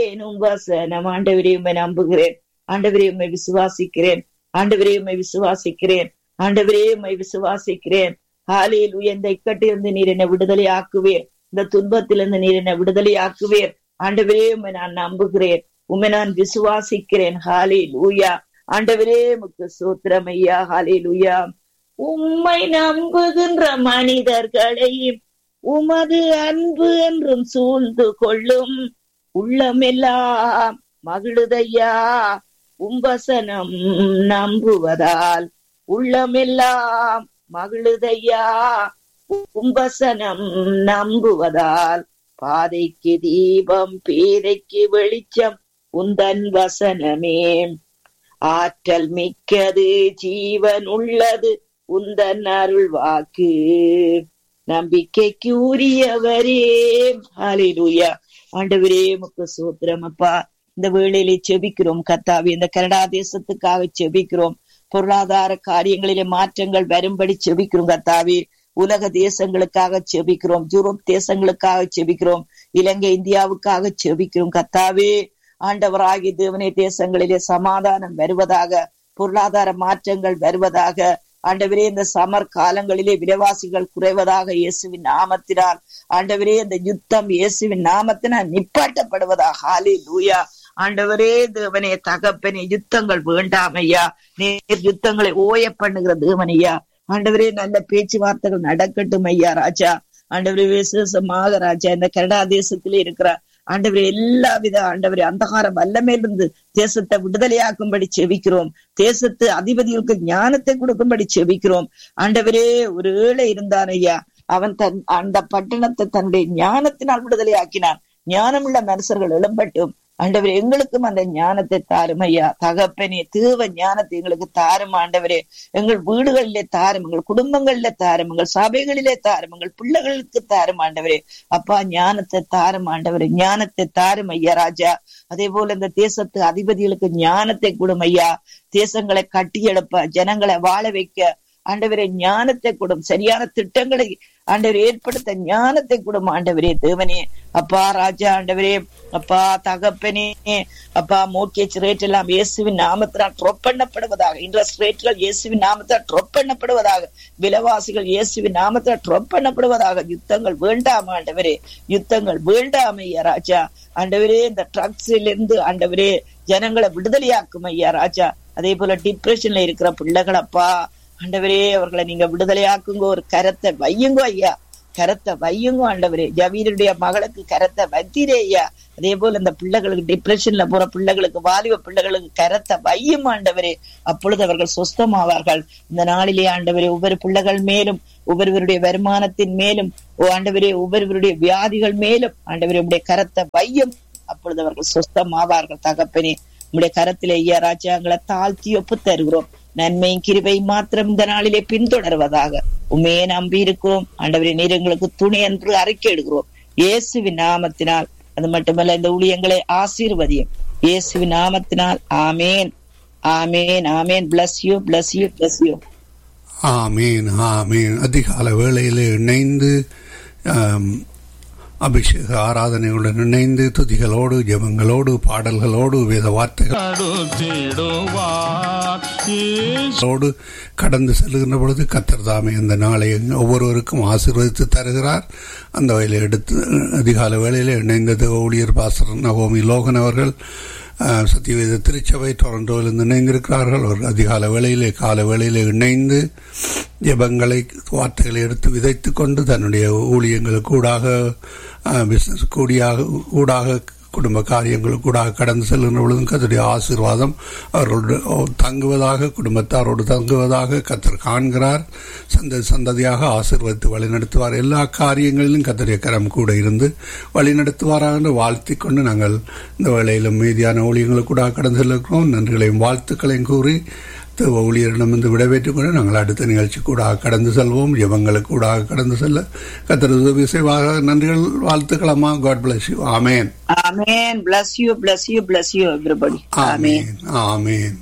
உம் வசனம் ஆண்டவரே உம்மை நம்புகிறேன் ஆண்டவரே உம்மை விசுவாசிக்கிறேன் ஆண்டவரே உம்மை விசுவாசிக்கிறேன் ஆண்டவரே உம்மை விசுவாசிக்கிறேன் காலையில் உயர்ந்த இக்கட்டிலிருந்து நீர் என்னை விடுதலை ஆக்குவேன் இந்த துன்பத்திலிருந்து நீர் என்னை விடுதலை ஆக்குவேன் ஆண்டவரே உம்மை நான் நம்புகிறேன் உம்மை நான் விசுவாசிக்கிறேன் ஹாலே லூயா ஆண்டவரே முக்கு சூத்திரம் ஐயா ஹாலே லூயா உம்மை நம்புகின்ற மனிதர்களையும் உமது அன்பு என்றும் சூழ்ந்து கொள்ளும் உள்ளமெல்லாம் மகிழுதையா உம்பசனம் நம்புவதால் உள்ளமெல்லாம் மகிழுதையா உம்பசனம் நம்புவதால் பாதைக்கு தீபம் பேதைக்கு வெளிச்சம் உந்தன் வசனமே ஆற்றல் மிக்கது ஜீவன் உள்ளது உந்தன் அருள் வாக்கு நம்பிக்கைக்கு உரியவரே ஹalleluya ஆண்டவரே முக்கு சூத்திரம் அப்பா இந்த வேளையிலே செபிக்கிறோம் கத்தாவி இந்த கனடா தேசத்துக்காக செபிக்கிறோம் பொருளாதார காரியங்களிலே மாற்றங்கள் வரும்படி செபிக்கிறோம் கத்தாவி உலக தேசங்களுக்காக செபிக்கிறோம் யூரோப் தேசங்களுக்காக செபிக்கிறோம் இலங்கை இந்தியாவுக்காக செபிக்கிறோம் கத்தாவே ஆண்டவராகி தேவனே தேசங்களிலே சமாதானம் வருவதாக பொருளாதார மாற்றங்கள் வருவதாக ஆண்டவரே இந்த சமர் காலங்களிலே விலைவாசிகள் குறைவதாக இயேசுவின் நாமத்தினால் ஆண்டவரே இந்த யுத்தம் இயேசுவின் நாமத்தினால் நிப்பாட்டப்படுவதாக ஹாலே லூயா ஆண்டவரே தேவனே தகப்பனே யுத்தங்கள் வேண்டாம் ஐயா நேர் யுத்தங்களை ஓய பண்ணுகிற தேவனையா ஆண்டவரே நல்ல பேச்சுவார்த்தைகள் நடக்கட்டும் ஐயா ராஜா ஆண்டவரே விசேஷமாக ராஜா இந்த கனடா தேசத்திலே இருக்கிற ஆண்டவரே எல்லா வித ஆண்டவரே அந்தகார வல்லமையிலிருந்து தேசத்தை விடுதலையாக்கும்படி செவிக்கிறோம் தேசத்து அதிபதிகளுக்கு ஞானத்தை கொடுக்கும்படி செவிக்கிறோம் ஆண்டவரே ஒரு ஏழை இருந்தான் ஐயா அவன் தன் அந்த பட்டணத்தை தன்னுடைய ஞானத்தினால் விடுதலையாக்கினான் ஞானமுள்ள மனுஷர்கள் எழும்பட்டும் ஆண்டவரே எங்களுக்கும் அந்த ஞானத்தை தாரும் ஐயா தகப்பனே தேவ ஞானத்தை எங்களுக்கு தாரும் ஆண்டவரே எங்கள் வீடுகளிலே தாரும் எங்கள் குடும்பங்களிலே தாரும் எங்கள் சபைகளிலே தாரும் எங்கள் பிள்ளைகளுக்கு தாரும் ஆண்டவரே அப்பா ஞானத்தை தாரும் ஆண்டவரே ஞானத்தை தாரும் ஐயா ராஜா அதே போல இந்த தேசத்து அதிபதிகளுக்கு ஞானத்தை கொடும் ஐயா தேசங்களை கட்டியெழுப்ப ஜனங்களை வாழ வைக்க ஆண்டவரே ஞானத்தை கொடும் சரியான திட்டங்களை ஆண்டவர் ஏற்படுத்த ஞானத்தை கொடும் ஆண்டவரே தேவனே அப்பா ராஜா ஆண்டவரே அப்பா தகப்பனே அப்பா மோர்கேஜ் ரேட் எல்லாம் இயேசுவின் நாமத்தினால் ட்ரொப் பண்ணப்படுவதாக இன்ட்ரெஸ்ட் ரேட்கள் இயேசுவின் நாமத்தால் ட்ரொப் பண்ணப்படுவதாக விலைவாசிகள் இயேசுவின் நாமத்தால் ட்ரொப் பண்ணப்படுவதாக யுத்தங்கள் வேண்டாம் ஆண்டவரே யுத்தங்கள் வேண்டாம் ஐயா ராஜா ஆண்டவரே இந்த ட்ரக்ஸில் இருந்து ஆண்டவரே ஜனங்களை விடுதலையாக்கும் ஐயா ராஜா அதே போல டிப்ரெஷன்ல இருக்கிற பிள்ளைகளப்பா ஆண்டவரே அவர்களை நீங்க விடுதலையாக்குங்க ஒரு கரத்தை வையுங்க ஐயா கரத்தை வையுங்க ஆண்டவரே ஜவீருடைய மகளுக்கு கரத்தை வைத்தீரே ஐயா அதே போல இந்த பிள்ளைகளுக்கு டிப்ரெஷன்ல போற பிள்ளைகளுக்கு வாலிப பிள்ளைகளுக்கு கரத்தை வையும் ஆண்டவரே அப்பொழுது அவர்கள் சொஸ்தமாவார்கள் இந்த நாளிலே ஆண்டவரே ஒவ்வொரு பிள்ளைகள் மேலும் ஒவ்வொருவருடைய வருமானத்தின் மேலும் ஓ ஆண்டவரே ஒவ்வொருவருடைய வியாதிகள் மேலும் ஆண்டவரே உடைய கரத்தை வையும் அப்பொழுது அவர்கள் சொஸ்தமாவார்கள் தகப்பனே உடைய கரத்திலே ஐயா ராஜாங்களை தாழ்த்தி ஒப்பு தருகிறோம் நன்மையும் கிருபை மாத்திரம் இந்த நாளிலே பின்தொடர்வதாக உண்மையே நம்பி இருக்கிறோம் ஆண்டவரே நீர் எங்களுக்கு துணை என்று அறிக்கை எடுக்கிறோம் இயேசுவின் நாமத்தினால் அது மட்டுமல்ல இந்த ஊழியங்களை ஆசீர்வதியும் இயேசுவின் நாமத்தினால் ஆமேன் ஆமேன் ஆமேன் bless you bless you bless you ஆமீன் ஆமீன் அதிகால வேளையில் இணைந்து ஆம், அபிஷேக ஆராதனையுடன் இணைந்து துதிகளோடு ஜெபங்களோடு பாடல்களோடு வேத வார்த்தைகளோடு அடுத்திடுவார் இயேசு கடந்து செல்கின்ற பொழுது கத்தர் தாமே அந்த நாளை ஒவ்வொருவருக்கும் ஆசீர்வதித்து தருகிறார் அந்த வகையில் எடுத்து அதிகால வேளையில் இணைந்தது ஊழியர் பாசர் நவோமி லோகன் அவர்கள் அஹ், சத்தியவேத திருச்சபை டொரண்டோவிலிருந்து இணைந்திருக்கிறார்கள் அவர் அதிகால வேளையிலே கால வேளையிலே இணைந்து ஜெபங்களை வார்த்தைகளை எடுத்து விதைத்து கொண்டு தன்னுடைய ஊழியங்களுக்கு ஊடாக பிசினஸ் கூடியாக ஊடாக குடும்ப காரியங்களுக்கு கூட கடந்து செல்கின்ற பொழுதும் கத்தருடைய ஆசீர்வாதம் அவர்களோடு தங்குவதாக குடும்பத்தாரோடு தங்குவதாக கத்தர் காண்கிறார் சந்த சந்ததியாக ஆசீர்வதித்து வழிநடத்துவார் எல்லா காரியங்களிலும் கத்தருடைய கரம் கூட இருந்து வழிநடத்துவாராக என்று வாழ்த்திக் கொண்டு நாங்கள் இந்த வேளையிலும் மீதியான ஊழியங்களுக்கு கூட கடந்து செல்லுகிறோம் நன்றிகளையும் வாழ்த்துக்களையும் கூறி தேவ ஊழியரிடமிருந்து விடைபெற்றுக் கொண்டு நாங்கள் அடுத்த நிகழ்ச்சி கூட கடந்து செல்வோம் ஜெபங்களுக்கு கூட கடந்து செல்ல கத்தர் உதவி செய்வாக நன்றிகள் வாழ்த்துக்கள் அம்மா காட் பிளஸ் யூ ஆமேன் ஆமேன் bless you bless you bless you everybody ஆமேன் ஆமேன் ஆமேன்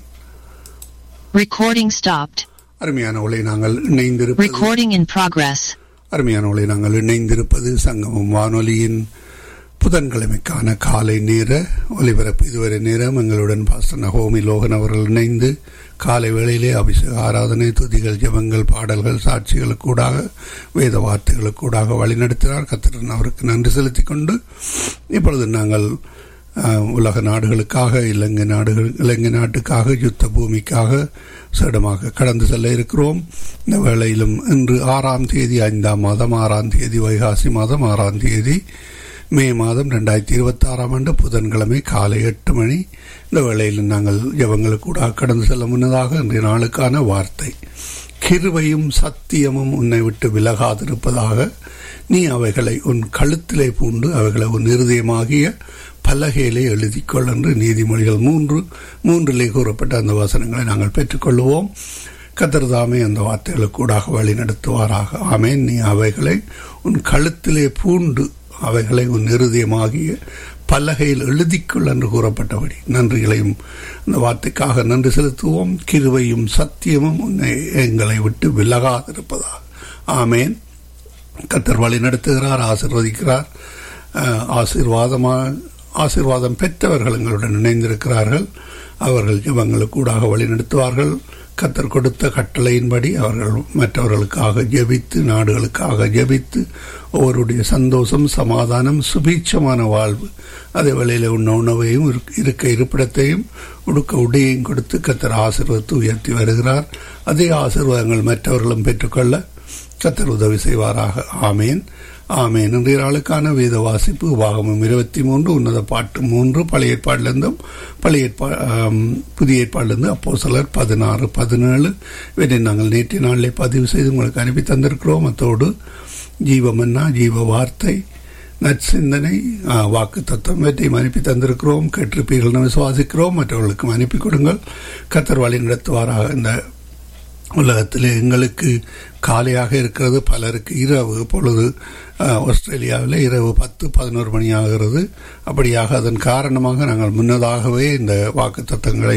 Recording stopped. அருமையான ஒளி நாங்கள் இணைந்திருப்பது Recording in progress. அருமையான ஒளி நாங்கள் இணைந்திருப்பது சங்கமம் வானொலியின் புதன்கிழமைக்கான காலை நேர ஒலிபரப்பு இதுவரை நேரம் எங்களுடன் பாஸ்டர் நகோமி லோகன் அவர்கள் இணைந்து காலை வேளையிலே அபிஷேக ஆராதனை துதிகள் ஜெபங்கள் பாடல்கள் சாட்சிகளுக்கூடாக வேத வார்த்தைகளுக்கூடாக வழிநடத்தினார் கத்திரன் அவருக்கு நன்றி செலுத்திக் கொண்டு இப்பொழுது நாங்கள் அஹ், உலக நாடுகளுக்காக இலங்கை நாடுகள் இலங்கை நாட்டுக்காக யுத்த பூமிக்காக சிடமாக கடந்து செல்ல இருக்கிறோம் இந்த வேளையிலும் இன்று ஆறாம் தேதி ஐந்தாம் மாதம் ஆறாம் தேதி வைகாசி மாதம் ஆறாம் தேதி மே மாதம் ரெண்டாயிரத்தி இருபத்தி ஆறாம் ஆண்டு புதன்கிழமை காலை எட்டு மணி இந்த வேளையில் நாங்கள் ஜபங்களுக்கு கூட கடந்து செல்ல முன்னதாக இன்றைய நாளுக்கான வார்த்தை கிருபையும் சத்தியமும் உன்னை விட்டு விலகாதிருப்பதாக நீ அவைகளை உன் கழுத்திலே பூண்டு அவைகளை உன் இருதயமாகிய பலகையிலே எழுதிக்கொள் என்று நீதிமொழிகள் மூன்று மூன்றிலே கூறப்பட்ட அந்த வசனங்களை நாங்கள் பெற்றுக்கொள்வோம் கத்தர்தாமே அந்த வார்த்தைகளுக்கூடாக வழி நடத்துவாராக ஆமேன் நீ அவைகளை உன் கழுத்திலே பூண்டு அவைகளை உன் இருதயமாகிய பலகையில் எழுதிக்கொள் என்று கூறப்பட்டபடி நன்றிகளையும் அந்த வார்த்தைக்காக நன்றி செலுத்துவோம் கிருவையும் சத்தியமும் உன்னை எங்களை விட்டு விலகாதிருப்பதாக ஆமேன் கத்தர் வழி நடத்துகிறார் ஆசிர்வதிக்கிறார் அஹ், ஆசீர்வாதமா ஆசீர்வாதம் பெற்றவர்கள் எங்களுடன் இணைந்திருக்கிறார்கள் அவர்கள் ஜெபங்களுக்கூடாக வழி நடத்துவார்கள் கத்தர் கொடுத்த கட்டளையின்படி அவர்கள் மற்றவர்களுக்காக ஜெபித்து நாடுகளுக்காக ஜெபித்து ஒவ்வொருடைய சந்தோஷம் சமாதானம் சுபீட்சமான வாழ்வு அதே வேளையில் உண்ண உணவையும் இருக்க- இருக்க இருப்பிடத்தையும் உடுக்க உடையையும் கொடுத்து கத்தர் ஆசீர்வதித்து உயர்த்தி வருகிறார் அதே ஆசீர்வாதங்கள் மற்றவர்களும் பெற்றுக்கொள்ள கத்தர் உதவி செய்வாராக ஆமேன் ஆமேன் இன்றைய நாளுக்கான வேத வாசிப்பு வாகமம் இருபத்தி மூன்று உன்னத பாட்டு மூன்று பழைய ஏற்பாட்டிலிருந்தும் பழைய ஏற்பா ஆம், புதிய ஏற்பாட்டிலிருந்து அப்போ சிலர் பதினாறு பதினேழு இவற்றை நாங்கள் நேற்றைய நாளிலே பதிவு செய்து உங்களுக்கு அனுப்பி தந்திருக்கிறோம் அத்தோடு ஜீவமன்னா ஜீவ வார்த்தை நற்சிந்தனை வாக்கு தத்துவம் இவற்றையும் அனுப்பி தந்திருக்கிறோம் கேட்டிருப்பீர்கள் விசுவாசிக்கிறோம் மற்றவர்களுக்கும் அனுப்பி கொடுங்கள் கத்தர் வழி நடத்துவாராக இந்த உலகத்தில் எங்களுக்கு காலையாக இருக்கிறது பலருக்கு இரவு பொழுது அஹ், ஆஸ்திரேலியாவில் இரவு பத்து பதினோரு மணி ஆகிறது அப்படியாக அதன் காரணமாக நாங்கள் முன்னதாகவே இந்த வாக்கு தத்தங்களை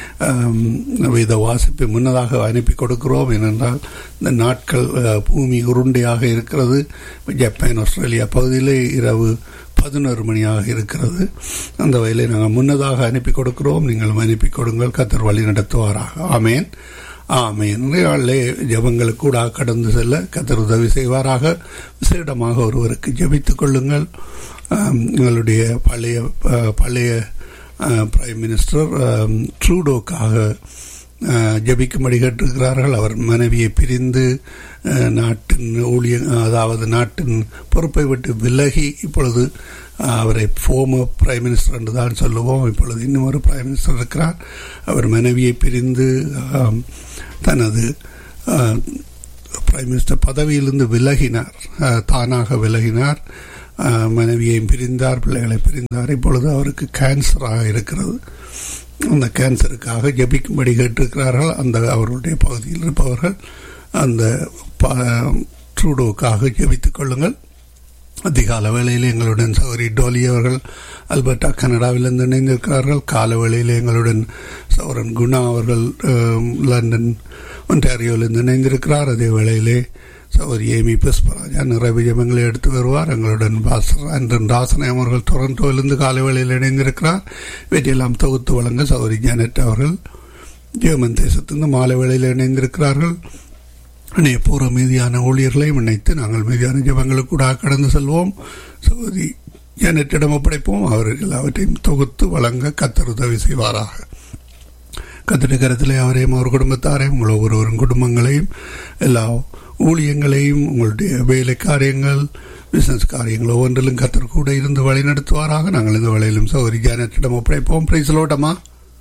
வேத வாசிப்பை முன்னதாக அனுப்பி கொடுக்கிறோம் ஏனென்றால் இந்த நாட்கள் அஹ், பூமி உருண்டையாக இருக்கிறது ஜப்பான் ஆஸ்திரேலியா பகுதியிலே இரவு பதினோரு மணியாக இருக்கிறது அந்த வகையிலே நாங்கள் முன்னதாக அனுப்பி கொடுக்கிறோம் நீங்களும் அனுப்பி கொடுங்கள் கத்தர் வழி நடத்துவாராக ஆமேன் ஆமேன் நாளிலே ஜபங்களுக்கு கூட கடந்து செல்ல கத்தர் உதவி செய்வாராக விசேடமாக ஒருவருக்கு ஜெபித்துக் கொள்ளுங்கள் ஆம், எங்களுடைய பழைய அஹ், பழைய பிரைம் மினிஸ்டர் ஆம், ட்ரூடோக்காக அஹ், ஜெபிக்கும்படி கேட்டிருக்கிறார்கள் அவர் மனைவியை பிரிந்து அஹ், நாட்டின் ஊழிய அதாவது நாட்டின் பொறுப்பை விட்டு விலகி இப்பொழுது அஹ், அவரை ஃபோமர் பிரைம் மினிஸ்டர் என்று தான் சொல்லுவோம் இப்பொழுது இன்னும் ஒரு பிரைம் மினிஸ்டர் இருக்கிறார் அவர் மனைவியை பிரிந்து ஆம், தனது அஹ், பிரைம் மினிஸ்டர் பதவியிலிருந்து விலகினார் அஹ், தானாக விலகினார் அஹ், மனைவியையும் பிரிந்தார் பிள்ளைகளை பிரிந்தார் இப்பொழுது அவருக்கு கேன்சராக இருக்கிறது அந்த கேன்சருக்காக ஜெபிக்கும்படி கேட்டிருக்கிறார்கள் அந்த அவருடைய பகுதியில் இருப்பவர்கள் அந்த ப- ட்ரூடோவுக்காக ஜெபித்துக் கொள்ளுங்கள் அதிகால வேளையில் எங்களுடன் சௌரி டோலி அவர்கள் அல்பர்டா கனடாவிலிருந்து இணைந்திருக்கிறார்கள் கால வேளையில் எங்களுடன் சௌரன் குணா அவர்கள் அஹ், லண்டன் ஒன்டாரியோவிலிருந்து இணைந்திருக்கிறார் அதே வேளையிலே சௌரி ஏமி புஷ்பராஜா நிறைய ஜபங்களை எடுத்து வருவார் எங்களுடன் பாஸ்டர் அன்றன் ராசனை அவர்கள் டொரண்டோவிலிருந்து காலை வேளையில் இணைந்திருக்கிறார் இவற்றையெல்லாம் தொகுத்து வழங்க சௌரி ஜானட் அவர்கள் ஜெர்மன் தேசத்திலிருந்து மாலை வேளையில் இணைந்திருக்கிறார்கள் அனைய பூர்வ மீதியான ஊழியர்களையும் இணைத்து நாங்கள் மீதியான ஜபங்களுக்கு கூட கடந்து செல்வோம் சகோதரி ஜனத்திடம் ஒப்படைப்போம் அவர்கள் அவற்றையும் தொகுத்து வழங்க கத்தர் உதவி செய்வாராக கத்திரக்கரத்திலே அவரையும் அவர் குடும்பத்தாரையும் உங்கள் ஒவ்வொருவரும் குடும்பங்களையும் எல்லா ஊழியங்களையும் உங்களுடைய வேலை காரியங்கள் பிசினஸ் காரியங்கள் ஒவ்வொன்றிலும் கத்தர் கூட இருந்து வழி நடத்துவாராக நாங்கள் இந்த வேளையிலும் சௌரி ஜானத்திடம் ஒப்படைப்போம் பிரைசலோட்டமா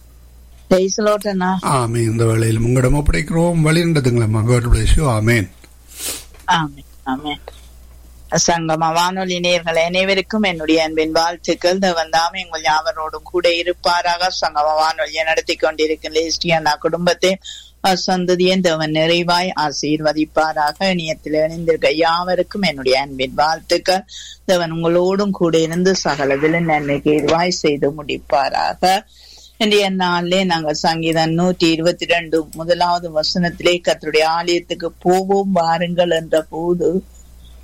பேசலோட்டனா ஆமே இந்த வேளையிலும் உங்களிடம் ஒப்படைக்கிறோம் வழி நடத்துங்களம்மா காட் பிளஸ் யூ ஆமேன் ஆமென் ஆமென் சங்கம வானொலி நேயர்கள் அனைவருக்கும் என்னுடைய அன்பின் வாழ்த்துக்கள் வந்தாம எங்கள் யாவரோடும் கூட இருப்பாராக சங்கம வானொலியை நடத்தி கொண்டிருக்கும் லேஸ்டியனா குடும்பத்தை சந்ததியின் தேவன் நிறைவாய் ஆசீர்வதிப்பாராக இணையத்தில் இணைந்திருக்க யாவருக்கும் என்னுடைய அன்பின் வாழ்த்துக்கள் தேவன் உங்களோடும் கூட இருந்து சகலதிலும் நன்மைக்கு இதுவாய் செய்து முடிப்பாராக இன்றைய நாளிலே நாங்கள் சங்கீதம் நூற்றி இருபத்தி ரெண்டு முதலாவது வசனத்திலே கத்தருடைய ஆலயத்துக்கு போவோம் வாருங்கள் என்ற போது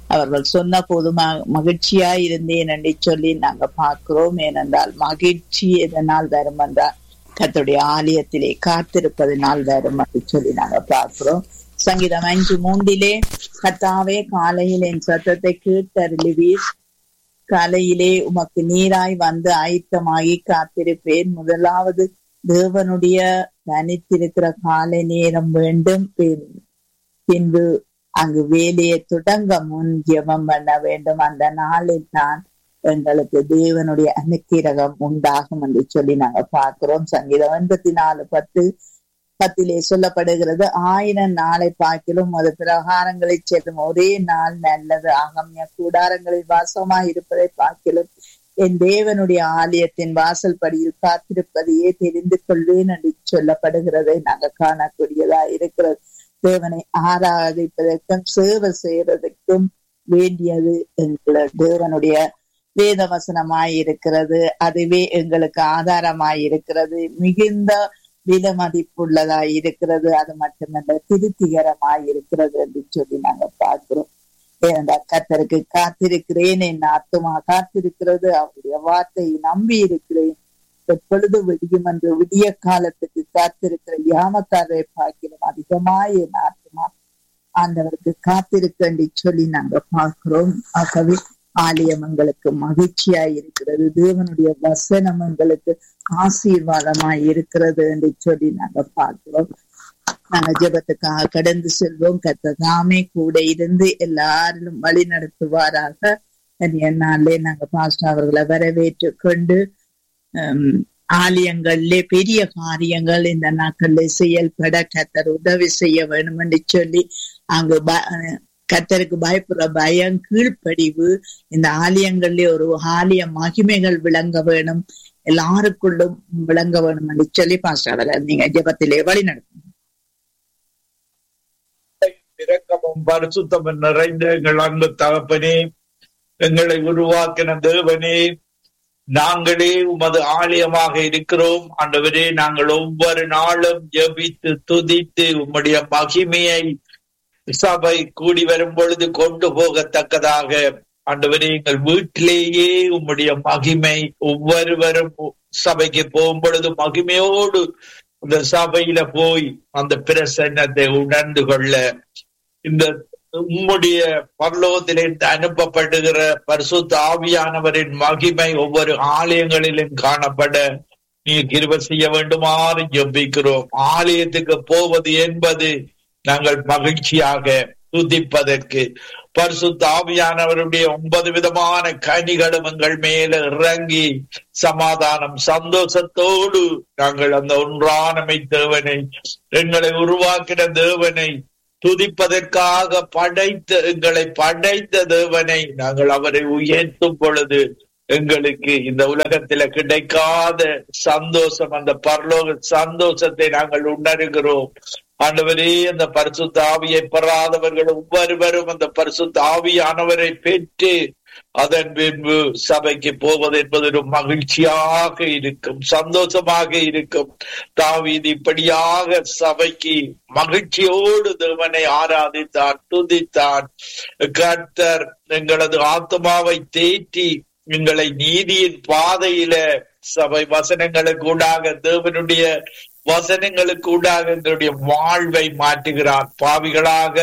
அவர்கள் சொன்ன போது ம- மகிழ்ச்சியா இருந்தேன் என்று சொல்லி நாங்க பார்க்கிறோம் ஏனென்றால் மகிழ்ச்சி எதனால் வரும் என்றால் கர்த்தருடைய ஆலயத்திலே காத்திருப்பதனால் வரும் என்று சொல்லி நாங்க பார்க்கிறோம் சங்கீதம் அஞ்சு மூன்றிலே கத்தாவே காலையில் என் சத்தத்தை கேட்டருளுவீர் காலையிலே உமக்கு நீராய் வந்து ஆயத்தமாகி காத்திருப்பேன் முதலாவது தேவனுடைய தனித்திருக்கிற காலை நேரம் வேண்டும் பின் பின்பு அங்கு வேலையை தொடங்க முன் ஜெபம் பண்ண வேண்டும் அந்த நாளில் தான் எங்களுக்கு தேவனுடைய அனுக்கிரகம் உண்டாகும் என்று சொல்லி நாங்க பார்க்கிறோம் சங்கீதம் எண்பத்தி நாலு பத்து பத்திலே சொல்லப்படுகிறது ஆயிரம் நாளை பார்க்கிலும் அது பிரகாரங்களை செல்லும் ஒரே நாள் நல்லது அகம்ய கூடாரங்களில் வாசமாய் இருப்பதை பார்க்கிலும் என் தேவனுடைய ஆலயத்தின் வாசல் படியில் காத்திருப்பதையே தெரிந்து கொள்வேன் என்று சொல்லப்படுகிறதை நாங்க காணக்கூடியதா இருக்கிறது தேவனை ஆராதிப்பதற்கும் சேவை செய்யறதுக்கும் வேண்டியது எங்கள தேவனுடைய வேத வசனமாய் இருக்கிறது அதுவே எங்களுக்கு ஆதாரமாய் இருக்கிறது மிகுந்த வில மதிப்புள்ளதாய் இருக்கிறது அது மட்டுமல்ல திருப்திகரமாய் இருக்கிறது என்று சொல்லி நாங்க பார்க்கிறோம் ஏனென்றால் கர்த்தருக்கு காத்திருக்கிறேன் என் ஆத்துமா காத்திருக்கிறது அவருடைய வார்த்தையை நம்பி இருக்கிறேன் எப்பொழுது விடியும் என்று விடிய காலத்துக்கு காத்திருக்கிற யாமக்காரரை பார்க்கிறோம் அதிகமாய் என் ஆத்துமா ஆண்டவருக்கு காத்திருக்க என்று சொல்லி நாங்க பார்க்கிறோம் ஆகவே ஆலயம் எங்களுக்கு மகிழ்ச்சியாய் இருக்கிறது தேவனுடைய வசனம் எங்களுக்கு ஆசீர்வாதமாய் இருக்கிறது என்று சொல்லி நாங்க பார்க்கிறோம் நாங்க ஜெபத்துக்காக கடந்து செல்வோம் கத்ததாமே கூட இருந்து எல்லாரிலும் வழி நடத்துவாராக என்னாலே நாங்க பாஸ்டர் அவர்களை வரவேற்று கொண்டு ஹம், ஆலயங்களிலே பெரிய காரியங்கள் இந்த நாட்களில் செயல்பட கத்தர் உதவி செய்ய வேண்டும் என்று சொல்லி அங்கு ப- கத்தருக்கு பயப்படுற பயம் கீழ்ப்படிவு இந்த ஆலயங்களிலே ஒரு ஆலய மகிமைகள் விளங்க வேணும் எல்லாருக்குள்ளும் விளங்க வேணும் என்று சொல்லி பாஸ்டர் அவரை நீங்க ஜெபத்திலே வழி நடத்தும் இரக்கமும் பரிசுத்தமும் நிறைந்த எங்கள் அன்பு தகப்பனே எங்களை உருவாக்கின தேவனே நாங்களே உமது ஆலயமாக இருக்கிறோம் ஆண்டவரே நாங்கள் ஒவ்வொரு நாளும் ஜெபித்து துதித்து உம்முடைய மகிமையை சபை கூடி வரும் பொழுது கொண்டு போகத்தக்கதாக ஆண்டவரே எங்கள் வீட்டிலேயே உம்முடைய மகிமை ஒவ்வொருவரும் சபைக்கு போகும் பொழுது மகிமையோடு அந்த சபையில போய் அந்த பிரசன்னத்தை உணர்ந்து கொள்ள இந்த உம்முடைய பரலோகத்திலிருந்து அனுப்பப்படுகிற பரிசுத்த ஆவியானவரின் மகிமை ஒவ்வொரு ஆலயங்களிலும் காணப்பட நீ கிருப செய்ய வேண்டுமாறு ஜெபிக்கிறோம் ஆலயத்துக்கு போவது என்பது நாங்கள் மகிழ்ச்சியாக துதிப்பதற்கு பரிசுத்த ஆவியானவருடைய ஒன்பது விதமான கனிகளும் எங்கள் மேல இறங்கி சமாதானம் சந்தோஷத்தோடு நாங்கள் அந்த ஒன்றானமை தேவனை எங்களை உருவாக்கின தேவனை துதிப்பதற்காக படைத்த எங்களை படைத்த தேவனை நாங்கள் அவரை உயர்த்தும் பொழுது எங்களுக்கு இந்த உலகத்தில கிடைக்காத சந்தோஷம் அந்த பரலோக சந்தோஷத்தை நாங்கள் உணர்கிறோம் ஆண்டவரே அந்த பரிசுத்த ஆவியை பெறாதவர்கள் ஒவ்வொருவரும் அந்த பரிசுத்த ஆவியானவரை பெற்று அதன் பின்பு சபைக்கு போவது என்பது ஒரு மகிழ்ச்சியாக இருக்கும் சந்தோஷமாக இருக்கும் தாவீது இப்படியாக சபைக்கு மகிழ்ச்சியோடு தேவனை ஆராதித்தான் துதித்தான் கர்த்தர் எங்களது ஆத்மாவை தேற்றி எங்களை நீதியின் பாதையில சபை வசனங்களுக்கு ஊடாக தேவனுடைய வசனங்களுக்கு ஊடாக எங்களுடைய வாழ்வை மாற்றுகிறார் பாவிகளாக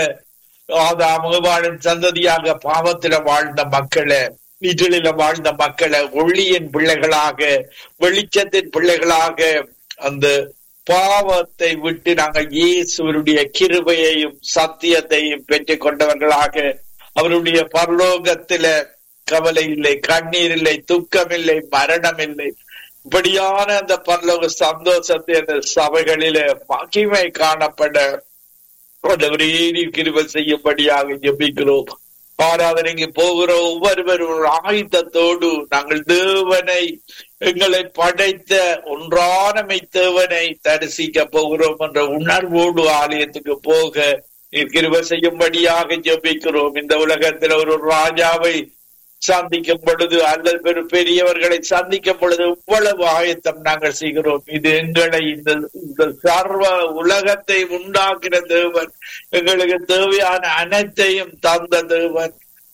ஆதாம வாழும் சந்ததியாக பாவத்தில வாழ்ந்த மக்களை இதில வாழ்ந்த மக்களை ஒளியின் பிள்ளைகளாக வெளிச்சத்தின் பிள்ளைகளாக அந்த பாவத்தை விட்டு நாங்கள் இயேசுவருடைய கிருபையையும் சத்தியத்தையும் பெற்றுக் கொண்டவர்களாக அவருடைய பரலோகத்தில கவலை இல்லை கண்ணீர் இல்லை துக்கம் இல்லை மரணம் இல்லை இப்படியான அந்த பரலோக சந்தோஷத்தை அந்த சபைகளில மகிமை காணப்பட ஆண்டவரே நீர் கிருபை செய்யும்படியாக ஜெபிக்கிறோம் ஆராதனைக்கு போகிற ஒவ்வொருவரும் ஒரு ஆயுதத்தோடு நாங்கள் தேவனை எங்களை படைத்த ஒன்றானமை தேவனை தரிசிக்க போகிறோம் என்ற உணர்வோடு ஆலயத்துக்கு போக நீர் கிருபை செய்யும்படியாக ஜெபிக்கிறோம் இந்த உலகத்தில் ஒரு ராஜாவை சந்திக்கும் பொழுது அல்லது பெரு பெரியவர்களை சந்திக்கும் பொழுது இவ்வளவு ஆயத்தம் நாங்கள் செய்கிறோம் இது எங்களை இந்த இந்த சர்வ உலகத்தை உண்டாக்கின தேவன் எங்களுக்கு தேவையான அனைத்தையும் தந்த தேவன்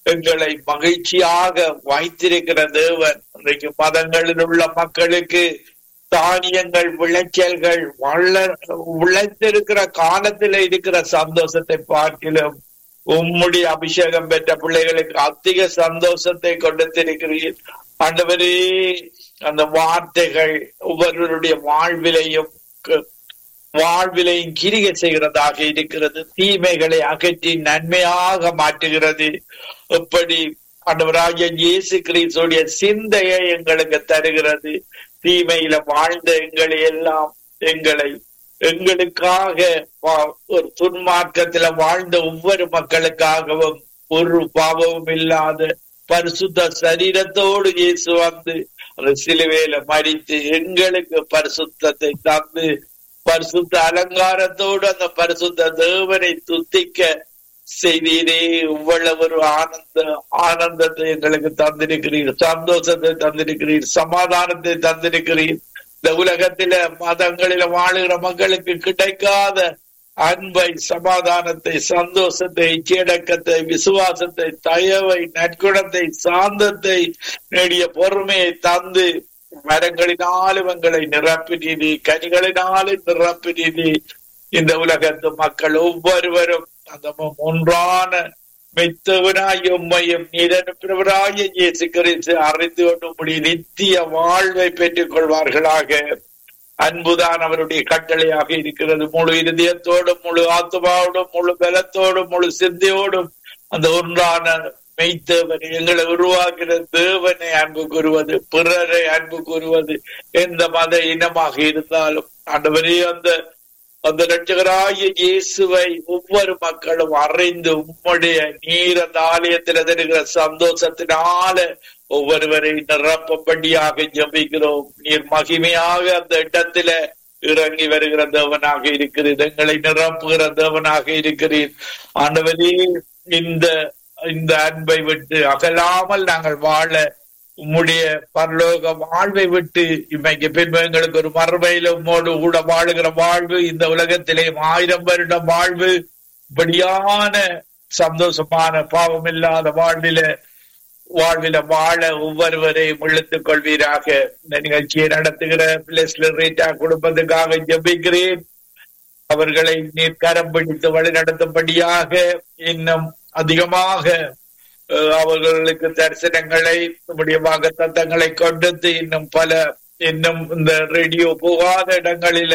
எங்களை மகிழ்ச்சியாக வைத்திருக்கிற தேவன் இன்றைக்கு மதங்களில் உள்ள மக்களுக்கு தானியங்கள் விளைச்சல்கள் வளர் விளைத்திருக்கிற காலத்துல இருக்கிற சந்தோஷத்தை பார்க்கிலும் உம்முடைய அபிஷேகம் பெற்ற பிள்ளைகளுக்கு அதிக சந்தோஷத்தை கொடுத்திருக்கிறீர் ஆண்டவரே அந்த வார்த்தைகள் ஒவ்வொருவருடைய வாழ்விலையும் க- வாழ்விலையும் கிரிகை செய்கிறதாக இருக்கிறது தீமைகளை அகற்றி நன்மையாக மாற்றுகிறது எப்படி ஆண்டவராகிய இயேசு கிறிஸ்துடைய சிந்தையை எங்களுக்கு தருகிறது தீமையில வாழ்ந்த எங்களை எல்லாம் எங்களை எங்களுக்காக வா- ஒரு துன்மார்க்கத்துல வாழ்ந்த ஒவ்வொரு மக்களுக்காகவும் ஒரு பாவமும் இல்லாத பரிசுத்த சரீரத்தோடு இயேசு வந்து அந்த சிலுவையில மறித்து எங்களுக்கு பரிசுத்தத்தை தந்து பரிசுத்த அலங்காரத்தோடு அந்த பரிசுத்த தேவனை துத்திக்க செய்தீரே இவ்வளவு ஒரு ஆனந்த ஆனந்தத்தை எங்களுக்கு தந்திருக்கிறீர் சந்தோஷத்தை தந்திருக்கிறீர் சமாதானத்தை தந்திருக்கிறீர் இந்த உலகத்தில மதங்களில வாழுகிற மக்களுக்கு கிடைக்காத அன்பை சமாதானத்தை சந்தோஷத்தை இச்சையடக்கத்தை விசுவாசத்தை தயவை நற்குணத்தை சாந்தத்தை நேடிய பொறுமையை தந்து மரங்களினாலும் எங்களை நிரப்பினீதி கனிகளினாலும் நிரப்பினீதி இந்த உலகத்து மக்கள் ஒவ்வொருவரும் அந்த ஒன்றான மெத்தவனாய் உம்மையும் நீரனுப்பினவராய இயேசு கிறிஸ்து அறிந்து கொண்டும்படி நித்திய வாழ்வை பெற்றுக் கொள்வார்களாக அன்புதான் அவருடைய கட்டளையாக இருக்கிறது முழு இருதயத்தோடும் முழு ஆத்மாவோடும் முழு பலத்தோடும் முழு சிந்தையோடும் அந்த ஒன்றான மெய்த்தேவனை எங்களை உருவாக்குற தேவனை அன்பு கூறுவது பிறரை அன்பு கூறுவது எந்த மத இனமாக இருந்தாலும் ஆண்டவரே அந்த அந்த ரட்சகராகிய இயேசுவை ஒவ்வொரு மக்களும் அறிந்து உம்முடைய நீர் அந்த ஆலயத்தில் தருகிற சந்தோஷத்தினால ஒவ்வொருவரை நிரப்பபடியாக ஜபிக்கிறோம் நீர் மகிமையாக அந்த இடத்துல இறங்கி வருகிற தேவனாக இருக்கிறீர் எங்களை நிரப்புகிற தேவனாக இருக்கிறீர் ஆண்டவரே இந்த இந்த அன்பை விட்டு அகலாமல் நாங்கள் வாழ உம்முடைய பரலோக வாழ்வை விட்டு இன்றைக்கு பின்பு எங்களுக்கு ஒரு மறுமையில உம்மோடு கூட வாழுகிற வாழ்வு இந்த உலகத்திலே ஆயிரம் வருடம் வாழ்வு இப்படியான சந்தோஷமான பாவம் இல்லாத வாழ்வில வாழ்வில வாழ ஒவ்வொருவரையும் இழுத்துக் கொள்வீராக இந்த நிகழ்ச்சியை நடத்துகிற பிளஸ்ல ரீட்டா குடும்பத்துக்காக ஜெபிக்கிறேன் அவர்களை நீர் கரம் பிடித்து வழி நடத்தும்படியாக இன்னும் அதிகமாக அஹ், அவர்களுக்கு தரிசனங்களை நம்முடைய வாக்குத்தத்தங்களை கொடுத்து இன்னும் பல இன்னும் இந்த ரேடியோ போகாத இடங்களில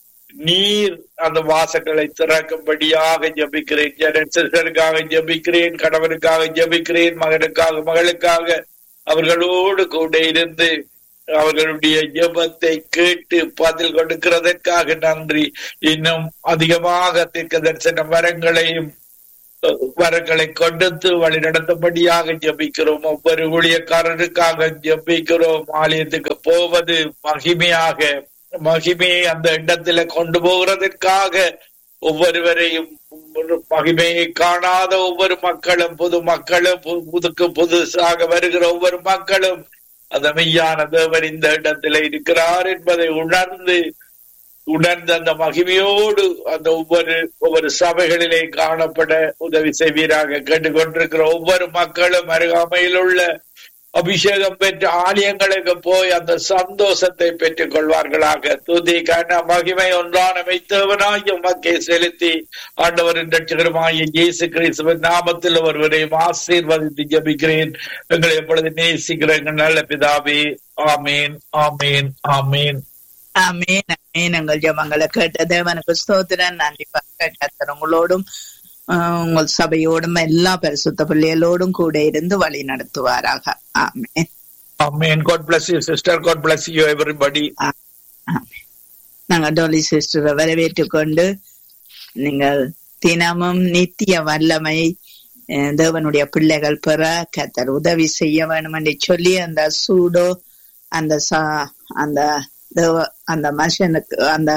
நீர் அந்த வாசல்களை திறக்கும்படியாக ஜபிக்கிறேன் ஜனசருக்காக ஜபிக்கிறேன் கணவனுக்காக ஜபிக்கிறேன் மகனுக்காக மகளுக்காக அவர்களோடு கூட இருந்து அவர்களுடைய ஜெபத்தை கேட்டு பதில் கொடுக்கிறதற்காக நன்றி இன்னும் அதிகமாக தீர்க்க தரிசன வரங்களையும் அஹ், வரங்களை கொடுத்து வழி நடத்தும்படியாக ஜபிக்கிறோம் ஒவ்வொரு ஊழியக்காரருக்காக ஜபிக்கிறோம் ஆலயத்துக்கு போவது மகிமையாக மகிமையை அந்த இடத்துல கொண்டு போகிறதற்காக ஒவ்வொருவரையும் ஒரு மகிமையை காணாத ஒவ்வொரு மக்களும் புது மக்களும் பு- புதுக்கு புதுசாக வருகிற ஒவ்வொரு மக்களும் அந்த மெய்யான தேவன் இந்த இடத்துல இருக்கிறார் என்பதை உணர்ந்து உணர்ந்து அந்த மகிமையோடு அந்த ஒவ்வொரு ஒவ்வொரு சபைகளிலே காணப்பட உதவி செய்வீராக கேட்டுக்கொண்டிருக்கிற ஒவ்வொரு மக்களும் அருகாமையில் உள்ள அபிஷேகம் பெற்ற ஆலயங்களுக்கு போய் அந்த சந்தோஷத்தை பெற்றுக் கொள்வார்களாக துதி கன மகிமை ஒன்றான மெய்த்தவனாய் உமக்கை செலுத்தி ஆண்டவரின் ரட்சகருமாய இயேசு கிறிஸ்துவின் நாமத்தில் ஒருவரையும் ஆசீர்வதித்து ஜபிக்கிறேன் எங்களை எப்பொழுது நேசிக்கிற எங்கள் நல்ல பிதாவே ஆமீன் ஆமீன் ஆமீன் ஆமேன் ஆமேன் எங்கள் ஜெபங்களை கேட்ட தேவனுக்கு ஸ்தோத்திரம் நன்றி கர்த்தர் உங்களோடும் ஆஹ், உங்கள் சபையோடும் எல்லா பரிசுத்த பிள்ளைகளோடும் கூட இருந்து வழி நடத்துவாராக ஆமேன் ஆமீன் God bless you sister God bless you everybody ஆமென். நாங்க டோலி சிஸ்டரை வரவேற்றுக் கொண்டு நீங்கள் தினமும் நித்திய வல்லமை அஹ், தேவனுடைய பிள்ளைகள் பெற கத்தர் உதவி செய்ய வேண்டும் என்று சொல்லி அந்த சூடோ அந்த சா- அந்த தேவ அந்த மனுஷனுக்கு அந்த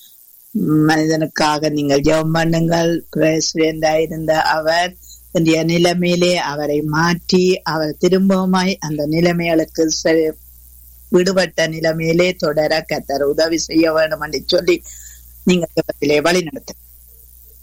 மனிதனுக்காக நீங்கள் ஜெபம் பண்ணுங்கள் பிரசிடண்டா இருந்த அவர் இன்றைய நிலைமையிலே அவரை மாற்றி அவர் திரும்பவுமாய் அந்த நிலைமைகளுக்கு சரி விடுபட்ட நிலைமையிலே தொடர கத்தர் உதவி செய்ய வேண்டும் என்று சொல்லி நீங்க ஜெபத்திலே வழி நடத்த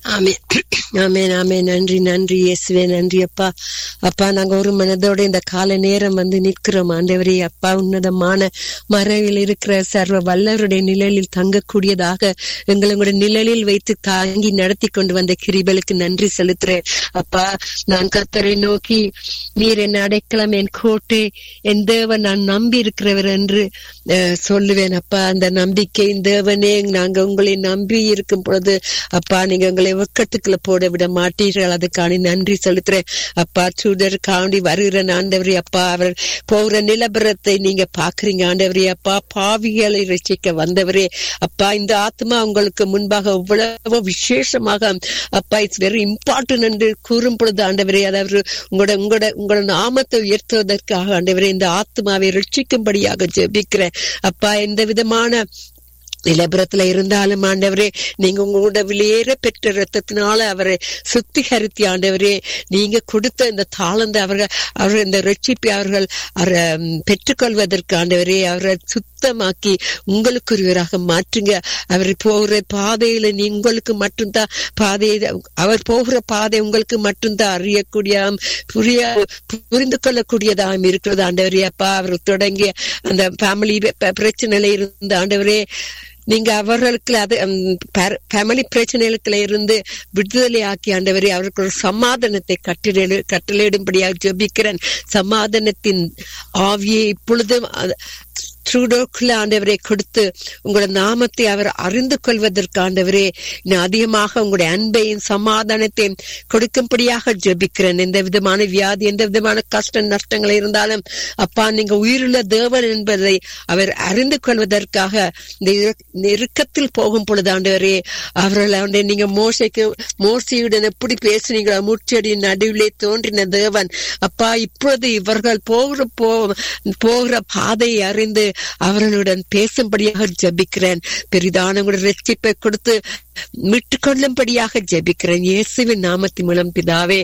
ஆமே ஆமேன் ஆமேன் நன்றி நன்றி இயேசுவே நன்றி அப்பா அப்பா நாங்க ஒரு மனதோட இந்த கால நேரம் வந்து நிற்கிறோம் ஆண்டவரே அப்பா உன்னதமான மறைவில் இருக்கிற சர்வ வல்லவருடைய நிழலில் தங்கக்கூடியதாக எங்களை உங்களுடைய நிழலில் வைத்து தாங்கி நடத்தி கொண்டு வந்த கிரிபலுக்கு நன்றி செலுத்துறேன் அப்பா நான் கத்தரை நோக்கி நீர் என் அடைக்கலம் என் கோட்டை என் தேவன் நான் நம்பி இருக்கிறவர் என்று அஹ், சொல்லுவேன் அப்பா அந்த நம்பிக்கை தேவனே நாங்க உங்களை நம்பி இருக்கும் பொழுது அப்பா நீங்க உங்களை வெக்கத்துக்குள்ள போட விட மாட்டீர்கள் அதுக்கான நன்றி செலுத்துறேன் அப்பா சூதர் காண்டி வருகிற ஆண்டவரே அப்பா அவர் போகிற நிலபரத்தை நீங்க பாக்குறீங்க ஆண்டவரே அப்பா பாவிகளை ரசிக்க வந்தவரே அப்பா இந்த ஆத்மா உங்களுக்கு முன்பாக இவ்வளவு விசேஷமாக அப்பா இட்ஸ் வெரி இம்பார்ட்டன்ட் என்று கூறும் பொழுது ஆண்டவரே அதாவது உங்களோட உங்களோட உங்களோட நாமத்தை உயர்த்துவதற்காக ஆண்டவரே இந்த ஆத்மாவை ரட்சிக்கும்படியாக ஜெபிக்கிறேன் அப்பா எந்த விதமான நிலபுரத்துல இருந்தாலும் ஆண்டவரே நீங்க உங்களோட வெளியேற பெற்ற ரத்தத்தினால அவரை சுத்திகரித்தி ஆண்டவரே நீங்க கொடுத்த இந்த தாளந்த அவர்கள் அவர் இந்த ரட்சிப்பை அவர்கள் அவரை ம், பெற்றுக்கொள்வதற்கு ஆண்டவரே அவரை சுத்தமாக்கி உங்களுக்குரியவராக மாற்றுங்க அவர் போகிற பாதையில நீ உங்களுக்கு மட்டும்தான் பாதையை அவர் போகிற பாதை உங்களுக்கு மட்டும்தான் அறியக்கூடிய புரிய புரிந்து கொள்ளக்கூடியதாகவும் இருக்கிறது ஆண்டவரே அப்பா அவர் தொடங்கிய அந்த ஃபேமிலி பிரச்சனையில இருந்த ஆண்டவரே நீங்க அவர்களுக்கு அது ஃபேமிலி பிரச்சனைகளுக்குள்ள இருந்து விடுதலை ஆக்கி ஆண்டவரே அவருக்கு ஒரு சமாதானத்தை கட்டளை கட்டளையிடும்படியாக ஜெபிக்கிறேன் சமாதானத்தின் ஆவியை இப்பொழுதும் அது- ட்ரூடோக்குள்ள ஆண்டவரை கொடுத்து உங்களோட நாமத்தை அவர் அறிந்து கொள்வதற்கு ஆண்டவரே இன்னும் அதிகமாக உங்களுடைய அன்பையும் சமாதானத்தையும் கொடுக்கும்படியாக ஜெபிக்கிறேன் எந்த விதமான வியாதி எந்த விதமான கஷ்ட நஷ்டங்கள் இருந்தாலும் அப்பா நீங்க உயிருள்ள தேவன் என்பதை அவர் அறிந்து கொள்வதற்காக இந்த இரு- இந்த இறுக்கத்தில் போகும் பொழுது ஆண்டவரே அவர்கள் ஆண்டே நீங்க மோசைக்கு மோசையுடன் எப்படி பேசுனீங்களோ மூச்சடியின் நடுவிலே தோன்றின தேவன் அப்பா இப்பொழுது இவர்கள் போகிற போ போகிற பாதையை அறிந்து அவர்களுடன் பேசும்படியாக ஜெபிக்கிறேன் பெரிதான உங்களுடைய ரட்சிப்பை கொடுத்து மீட்டுக்கொள்ளும்படியாக ஜெபிக்கிறேன் இயேசுவின் நாமத்தின் மூலம் பிதாவே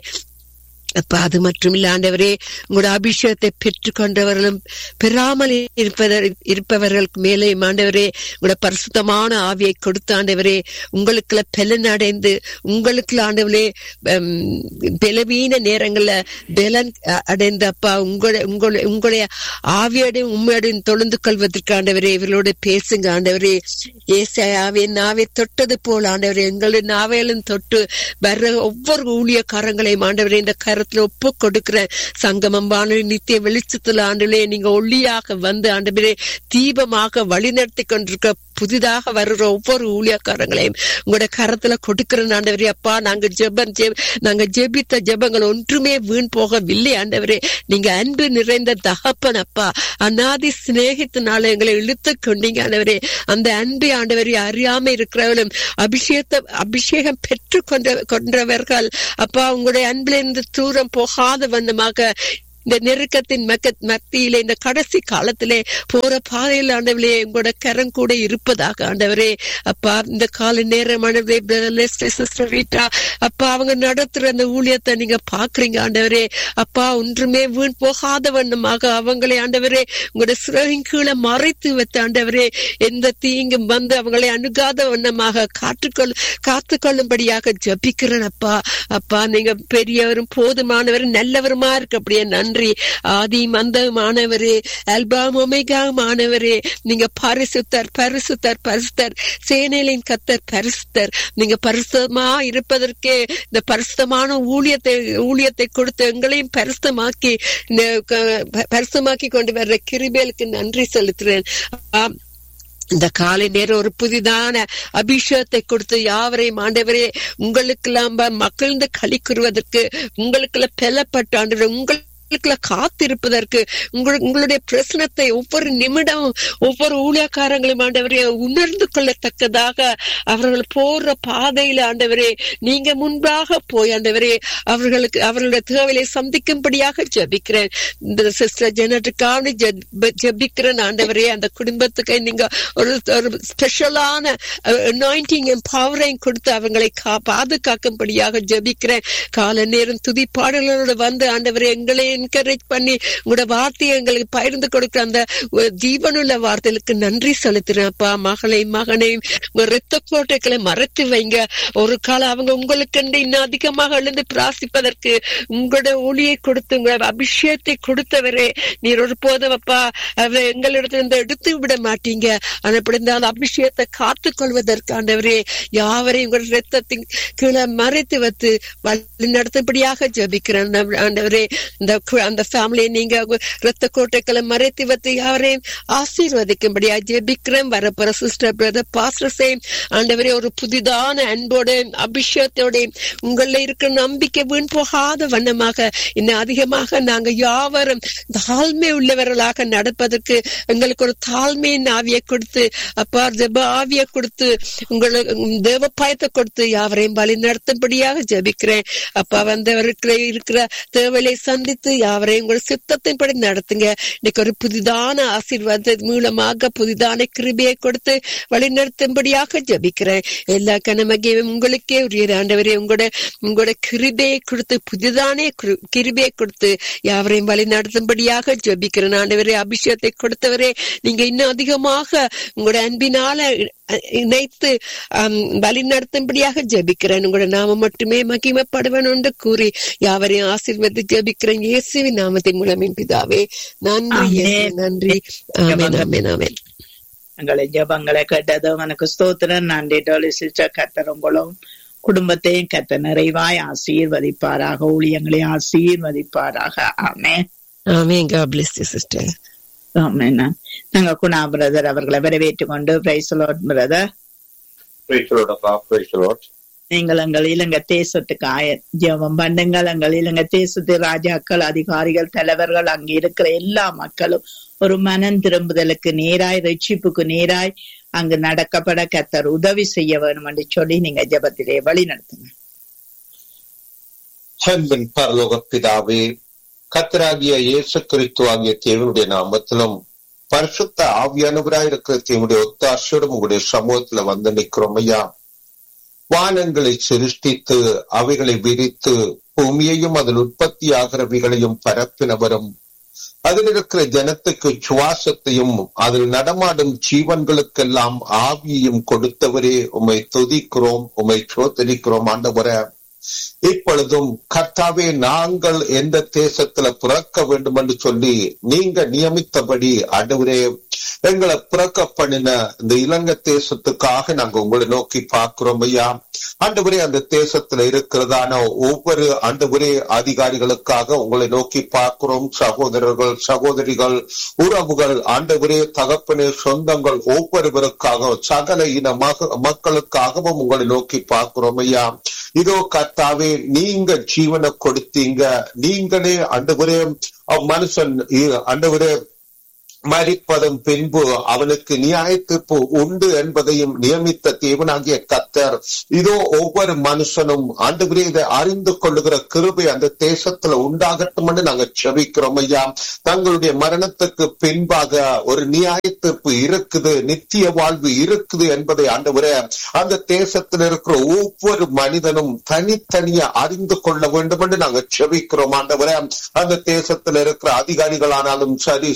அப்பா அது மட்டும் இல்ல ஆண்டவரே உங்களோட அபிஷேகத்தை பெற்றுக்கொண்டவர்களும் பெறாமல் இருப்பவர் இருப்பவர்களுக்கு மேலே ஆண்டவரே உங்களோட பரிசுத்தமான ஆவியை கொடுத்த ஆண்டவரே உங்களுக்குள்ள பலன் அடைந்து உங்களுக்குள்ள ஆண்டவரே ஹம், பலவீன நேரங்கள்ல பலன் அ- அடைந்து அப்பா உங்களை உங்களை உங்களுடைய ஆவியோடையும் உண்மையோடையும் தொழுந்து கொள்வதற்கு ஆண்டவரே இவர்களோட பேசுங்க ஆண்டவரே ஏசாயாவே நாவை தொட்டது போல் ஆண்டவரே எங்களுடைய நாவையிலும் தொட்டு வர்ற ஒவ்வொரு ஊழியக்காரங்களையும் ஆண்டவரே இந்த கரத்துல ஒப்பு கொடுக்கிற சங்கமம் வானொலி நித்திய வெளிச்சத்துல ஆண்டவரே நீங்க ஒளியாக வந்து ஆண்டவரே தீபமாக வழிநடத்தி கொண்டிருக்க புதிதாக வருகிற ஒவ்வொரு ஊழியக்காரங்களையும் உங்களோட கரத்துல கொடுக்கிற ஆண்டவரே அப்பா நாங்க ஜெபம் ஜெப நாங்க ஜெபித்த ஜெபங்கள் ஒன்றுமே வீண் போகவில்லை ஆண்டவரே நீங்க அன்பு நிறைந்த தகப்பன் அப்பா அநாதி சிநேகத்தினால எங்களை இழுத்து கொண்டீங்க ஆண்டவரே அந்த அன்பை ஆண்டவரே அறியாம இருக்கிறவர்களும் அபிஷேகத்தை அபிஷேகம் பெற்று கொண்ட கொண்டவர்கள் அப்பா உங்களுடைய அன்பிலிருந்து தூரம் போகாத வண்ணமாக இந்த நெருக்கத்தின் மக்க மத்தியிலே இந்த கடைசி காலத்திலே போற பாதையில் ஆண்டவரே உங்களோட கரம் கூட இருப்பதாக ஆண்டவரே அப்பா இந்த கால நேரம் ஆண்டவரே brother Leslie, sister Rita, அப்பா அவங்க நடத்துற அந்த ஊழியத்தை நீங்க பாக்குறீங்க ஆண்டவரே அப்பா ஒன்றுமே வீண் போகாத வண்ணமாக அவங்களை ஆண்டவரே உங்களோட சிறகின் கீழே மறைத்து வைத்த ஆண்டவரே எந்த தீங்கும் வந்து அவங்களை அணுகாத வண்ணமாக காற்றுக்கொள் காத்து கொள்ளும்படியாக ஜபிக்கிறேன் அப்பா அப்பா நீங்க பெரியவரும் போதுமானவரும் நல்லவருமா இருக்கு அப்படியே நன்றி ஆதி மந்தமானவரே அல்பாம் ஒமேகாமானவரே நீங்க பரிசுத்தர் பரிசுத்தர் பரிசுத்தர் சேனைகளின் கத்தர் பரிசுத்தர் நீங்க பரிசுத்தமா இருப்பதற்கே இந்த பரிசுத்தமான ஊழியத்தை ஊழியத்தை கொடுத்து எங்களையும் பரிசுத்தமாக்கி இந்த க- பரிசுத்தமாக்கி கொண்டு வர்ற கிருபேலுக்கு நன்றி செலுத்துறேன் ஆம். இந்த காலை நேரம் ஒரு புதிதான அபிஷேகத்தை கொடுத்து யாவரையும் ஆண்டவரே உங்களுக்கெல்லாம் மகிழ்ந்து களி கூறுவதற்கு உங்களுக்குள்ள பெலப்பட்ட ஆண்டவரே உங்கள் உங்களுக்குள்ள காத்திருப்பதற்கு உங்கள் உங்களுடைய பிரச்சனத்தை ஒவ்வொரு நிமிடம் ஒவ்வொரு ஊழியக்காரங்களும் ஆண்டவரே உணர்ந்து கொள்ளத்தக்கதாக அவர்கள் போற பாதையில ஆண்டவரே நீங்க முன்பாக போய் ஆண்டவரே அவர்களுக்கு அவர்களுடைய தேவையை சந்திக்கும்படியாக ஜெபிக்கிறேன் இந்த சிஸ்டர் ஜெனட்டுக்கான ஜெபிக்கிறேன் ஆண்டவரே அந்த குடும்பத்துக்கு நீங்க ஒரு ஒரு ஸ்பெஷலான அனாயிண்டிங் பவரையும் கொடுத்து அவங்களை கா- பாதுகாக்கும்படியாக ஜெபிக்கிறேன் கால நேரம் துதி பாடல்களோடு வந்து ஆண்டவரே எங்களையும் என்கரேஜ் பண்ணி உங்களோட வார்த்தையை எங்களுக்கு பகிர்ந்து கொடுக்கிற அந்த ஒரு ஜீவனுள்ள வார்த்தைகளுக்கு நன்றி செலுத்துறேன் அப்பா மகளையும் மகனையும் உங்க ரத்த கோட்டைகளை மறைத்து வைங்க ஒரு காலம் அவங்க உங்களுக்கு இன்னும் அதிகமாக எழுந்து பிராசிப்பதற்கு உங்களோட ஒளியை கொடுத்து உங்களோட அபிஷேகத்தை கொடுத்தவரே நீர் ஒரு போதும் அப்பா அவ எங்களிடத்திலிருந்து எடுத்து விட மாட்டீங்க ஆனா இப்படி இந்த அந்த அபிஷேகத்தை காத்துக் கொள்வதற்கு ஆண்டவரே யாவரையும் உங்கள் ரத்தத்தின் கீழே மறைத்து வைத்து வழி நடத்தும்படியாக ஜபிக்கிறேன் ஆண்டவரே இந்த கு- அந்த ஃபேமிலியை நீங்க உங்க ரத்த கோட்டைகளை மறைத்து வைத்து யாவரையும் ஆசீர்வதிக்கும்படியா ஜெபிக்கிறேன் வரப்போற சிஸ்டர் பிரதர் பாஸ்டர்ஸையும் ஆண்டவரே ஒரு புதிதான அன்போடையும் அபிஷேகத்தோடையும் உங்கள இருக்கிற நம்பிக்கை வீண் போகாத வண்ணமாக இன்னும் அதிகமாக நாங்க யாவரும் தாழ்மை உள்ளவர்களாக நடப்பதற்கு எங்களுக்கு ஒரு தாழ்மையின் ஆவியை கொடுத்து அப்பா ஜெப ஆவியை கொடுத்து உங்களுக்கு தேவ பயத்தை கொடுத்து யாவரையும் வழி நடத்தும்படியாக ஜெபிக்கிறேன் அப்பா வந்தவருக்கு இருக்கிற தேவையை சந்தித்து யாவரையும் உங்கள் சித்தத்தின்படி நடத்துங்க இன்னைக்கு ஒரு புதிதான ஆசீர்வாதத்தின் மூலமாக புதிதான கிருபியை கொடுத்து வழி நடத்தும்படியாக ஜெபிக்கிறேன் எல்லா கனமகியும் உங்களுக்கே உரிய ஆண்டவரே உங்களோட உங்களோட கிருபையை கொடுத்து புதிதானே கிரு- கிருபையை கொடுத்து யாவரையும் வழி நடத்தும்படியாக ஜெபிக்கிறேன் ஆண்டவரே அபிஷேகத்தை கொடுத்தவரே நீங்க இன்னும் அதிகமாக உங்களோட அன்பினால அஹ், இணைத்து ஆம், வழி நடத்தும்படியாக ஜெபிக்கிறேன் உங்களோட நாம மட்டுமே மகிமைப்படுவன் என்று கூறி யாவரையும் ஆசீர்வதி ஜெபிக்கிறேன் இயேசுவின் நாமத்தின் மூலம் என் பிதாவே நன்றி இயேசுவே, ஆமென். நன்றி ஆமென் ஆமென் ஆமென் எங்களை ஜபங்களை கேட்டது உனக்கு ஸ்தோத்திரம் நன்றி டோலி சிஸ்டர் கத்தர் உங்களும் குடும்பத்தையும் கத்த நிறைவாய் ஆசீர்வதிப்பாராக ஊழியங்களை ஆசீர்வதிப்பாராக ஆமே ஆமென் God bless you sister ஆமென் நாங்க குணா பிரதர் அவர்களை வரவேற்றுக் கொண்டு praise brother Praise the Lord, Appa. Praise the Lord. நீங்கள் எங்கள் இலங்கை தேசத்துக்கு ஆய ஜெபம் பண்ணுங்கள் எங்கள் இலங்கை தேசத்து ராஜாக்கள் அதிகாரிகள் தலைவர்கள் அங்கே இருக்கிற எல்லா மக்களும் ஒரு மனம் திரும்புதலுக்கு நேராய் ரட்சிப்புக்கு நேராய் அங்கு நடக்கப்பட கத்தர் உதவி செய்ய வேணும் என்று சொல்லி நீங்க ஜெபத்திலே வழி நடத்துங்க அன்பின் பரலோக பிதாவே கத்தராகிய இயேசு கிறிஸ்து ஆகிய தேவனுடைய நாமத்திலும் பரிசுத்த ஆவியானவராய் இருக்கிற தேவனுடைய ஒத்தாசையோடும் உங்களுடைய சமூகத்துல வந்து நிற்கிறோம் ஐயா வானங்களை சிருஷ்டித்து அவைகளை விரித்து பூமியையும் அதில் உற்பத்தி ஆகிறவைகளையும் பரப்பினவரும் அதில் இருக்கிற ஜனத்துக்கு சுவாசத்தையும் அதில் நடமாடும் ஜீவன்களுக்கெல்லாம் ஆவியையும் கொடுத்தவரே உம்மை துதிக்கிறோம் உம்மை சோதரிக்கிறோம் ஆண்டவரே இப்பொழுதும் கர்த்தாவே நாங்கள் எந்த தேசத்துல பிறக்க வேண்டும் என்று சொல்லி நீங்க நியமித்தபடி ஆண்டவரே எங்களை பிறக்க பண்ணின இந்த இலங்கை தேசத்துக்காக நாங்க உங்களை நோக்கி பார்க்கிறோம் ஐயா ஆண்டவரே அந்த தேசத்துல இருக்கிறதான ஒவ்வொரு ஆண்டவரே அதிகாரிகளுக்காக உங்களை நோக்கி பார்க்கிறோம் சகோதரர்கள் சகோதரிகள் உறவுகள் ஆண்டவரே தகப்பனே சொந்தங்கள் ஒவ்வொருவருக்காக சகல இன மக மக்களுக்காகவும் உங்களை நோக்கி பார்க்கிறோம் ஐயா இதோ கர்த்தாவே நீங்க ஜீவனை கொடுத்தீங்க நீங்களே ஆண்டவரே மனுஷன் ஆண்டவரே மறிப்பதும் பின்பு அவனுக்கு நியாய தீர்ப்பு உண்டு என்பதையும் நியமித்த தேவனாகிய கத்தர் இதோ ஒவ்வொரு மனுஷனும் ஆண்டவரே இதை அறிந்து கொள்ளுகிற கிருபை அந்த தேசத்துல உண்டாகட்டும் என்று நாங்க செபிக்கிறோம் ஐயா தங்களுடைய மரணத்துக்கு பின்பாக ஒரு நியாய தீர்ப்பு இருக்குது நித்திய வாழ்வு இருக்குது என்பதை ஆண்டவரே அந்த தேசத்தில் இருக்கிற ஒவ்வொரு மனிதனும் தனித்தனியா அறிந்து கொள்ள வேண்டும் என்று நாங்க செபிக்கிறோம் ஆண்டவரே அந்த தேசத்தில் இருக்கிற அதிகாரிகளானாலும் சரி